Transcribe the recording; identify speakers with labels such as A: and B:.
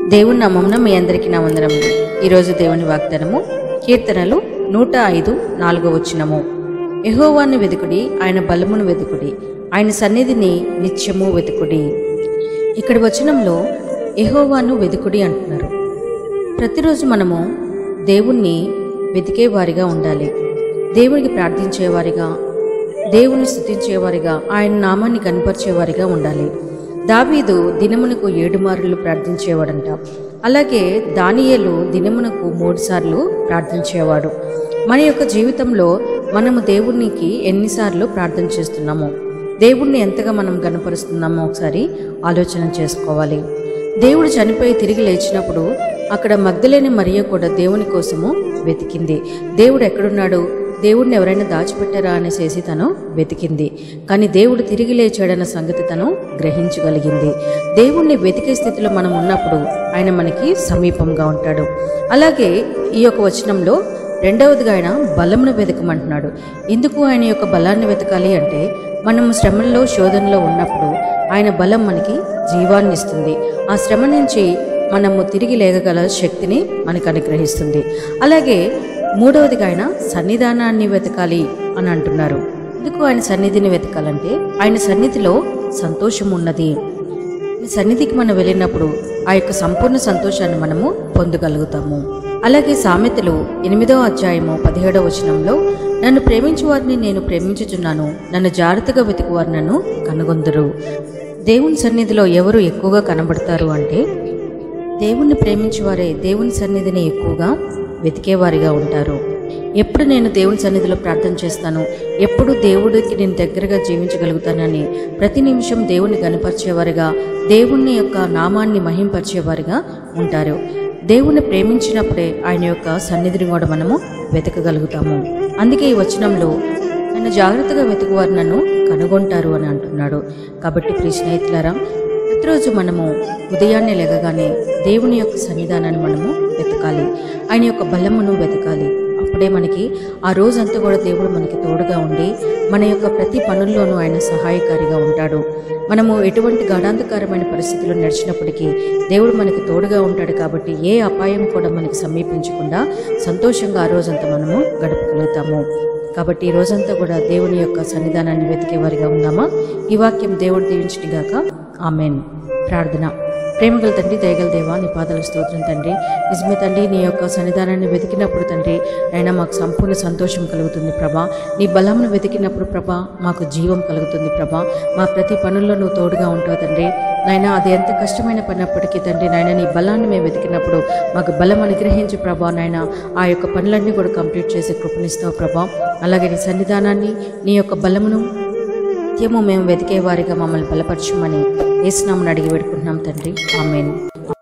A: దేవుని నామమున మీ అందరికీ నా వందనములు ఈరోజు దేవుని వాగ్దానము కీర్తనలు నూట ఐదు నాలుగో వచ్చినము యెహోవాను వెతుకుడి ఆయన బలమును వెతుకుడి ఆయన సన్నిధిని నిత్యము వెతుకుడి ఇక్కడ వచనంలో యెహోవాను వెతుకుడి అంటున్నారు ప్రతిరోజు మనము దేవుణ్ణి వెతికేవారిగా ఉండాలి దేవునికి ప్రార్థించేవారిగా దేవుని స్థుతించేవారిగా ఆయన నామాన్ని కనపరిచేవారిగా ఉండాలి దావీదు దినమునకు ఏడు మార్లు ప్రార్థించేవాడంట అలాగే దానియేలు దినమునకు మూడు సార్లు ప్రార్థించేవాడు మన యొక్క జీవితంలో మనము దేవునికి ఎన్నిసార్లు ప్రార్థన చేస్తున్నామో దేవుణ్ణి ఎంతగా మనం గనపరుస్తున్నామో ఒకసారి ఆలోచన చేసుకోవాలి దేవుడు చనిపోయి తిరిగి లేచినప్పుడు అక్కడ మగ్ధలేని మరియ కూడా దేవుని కోసము వెతికింది దేవుడు ఎక్కడున్నాడు దేవుడిని ఎవరైనా దాచిపెట్టారా అనేసేసి తను వెతికింది కానీ దేవుడు తిరిగి లేచాడన్న సంగతి తను గ్రహించగలిగింది దేవుణ్ణి వెతికే స్థితిలో మనం ఉన్నప్పుడు ఆయన మనకి సమీపంగా ఉంటాడు అలాగే ఈ యొక్క వచనంలో రెండవదిగా ఆయన బలమును వెతకమంటున్నాడు ఎందుకు ఆయన యొక్క బలాన్ని వెతకాలి అంటే మనము శ్రమల్లో శోధనలో ఉన్నప్పుడు ఆయన బలం మనకి జీవాన్ని ఇస్తుంది ఆ శ్రమ నుంచి మనము తిరిగి లేగగల శక్తిని మనకు అనుగ్రహిస్తుంది అలాగే మూడవదిగా ఆయన సన్నిధానాన్ని వెతకాలి అని అంటున్నారు ఎందుకు ఆయన సన్నిధిని వెతకాలంటే ఆయన సన్నిధిలో సంతోషం ఉన్నది ఈ సన్నిధికి మనం వెళ్ళినప్పుడు ఆ యొక్క సంపూర్ణ సంతోషాన్ని మనము పొందగలుగుతాము అలాగే సామెతలు ఎనిమిదవ అధ్యాయము పదిహేడవ వచనంలో నన్ను ప్రేమించు వారిని నేను ప్రేమించుచున్నాను నన్ను జాగ్రత్తగా వెతుకువారు నన్ను కనుగొందరు దేవుని సన్నిధిలో ఎవరు ఎక్కువగా కనబడతారు అంటే దేవుణ్ణి ప్రేమించేవారే దేవుని సన్నిధిని ఎక్కువగా వెతికేవారిగా ఉంటారు ఎప్పుడు నేను దేవుని సన్నిధిలో ప్రార్థన చేస్తాను ఎప్పుడు దేవుడికి నేను దగ్గరగా జీవించగలుగుతానని ప్రతి నిమిషం దేవుణ్ణి గనపరిచేవారిగా దేవుని యొక్క నామాన్ని మహింపరిచేవారిగా ఉంటారు దేవుణ్ణి ప్రేమించినప్పుడే ఆయన యొక్క సన్నిధిని కూడా మనము వెతకగలుగుతాము అందుకే ఈ వచనంలో నన్ను జాగ్రత్తగా వెతుకువారు నన్ను కనుగొంటారు అని అంటున్నాడు కాబట్టి ప్రియ స్నేహితులారా ప్రతిరోజు మనము ఉదయాన్నే లేగగానే దేవుని యొక్క సన్నిధానాన్ని మనము వెతకాలి ఆయన యొక్క బలమును వెతకాలి అప్పుడే మనకి ఆ రోజంతా కూడా దేవుడు మనకి తోడుగా ఉండి మన యొక్క ప్రతి పనుల్లోనూ ఆయన సహాయకారిగా ఉంటాడు మనము ఎటువంటి గాఢాంధకారమైన పరిస్థితుల్లో నడిచినప్పటికీ దేవుడు మనకి తోడుగా ఉంటాడు కాబట్టి ఏ అపాయం కూడా మనకి సమీపించకుండా సంతోషంగా ఆ రోజంతా మనము గడపగలుగుతాము కాబట్టి ఈ రోజంతా కూడా దేవుని యొక్క సన్నిధానాన్ని వెతికేవారిగా ఉన్నామా ఈ వాక్యం దేవుడు దీవించటిగాక ఆమెన్ ప్రార్థన ప్రేమగల తండ్రి దయగల దేవా నీ పాదాల స్తోత్రం తండ్రి నిజమే తండ్రి నీ యొక్క సన్నిధానాన్ని వెతికినప్పుడు తండ్రి అయినా మాకు సంపూర్ణ సంతోషం కలుగుతుంది ప్రభా నీ బలమును వెతికినప్పుడు ప్రభా మాకు జీవం కలుగుతుంది ప్రభా మా ప్రతి పనుల్లో నువ్వు తోడుగా ఉంటావు తండ్రి నాయన అది ఎంత కష్టమైన పడినప్పటికీ తండ్రి నాయన నీ బలాన్ని మేము వెతికినప్పుడు మాకు బలం అనుగ్రహించి ప్రభా నాయన ఆ యొక్క పనులన్నీ కూడా కంప్లీట్ చేసే కృపణిస్తావు ప్రభా అలాగే నీ సన్నిధానాన్ని నీ యొక్క బలమును నిత్యము మేము వెతికే వారిగా మమ్మల్ని బలపరచమని ఏసునామని అడిగి పెట్టుకుంటున్నాం తండ్రి ఆమెన్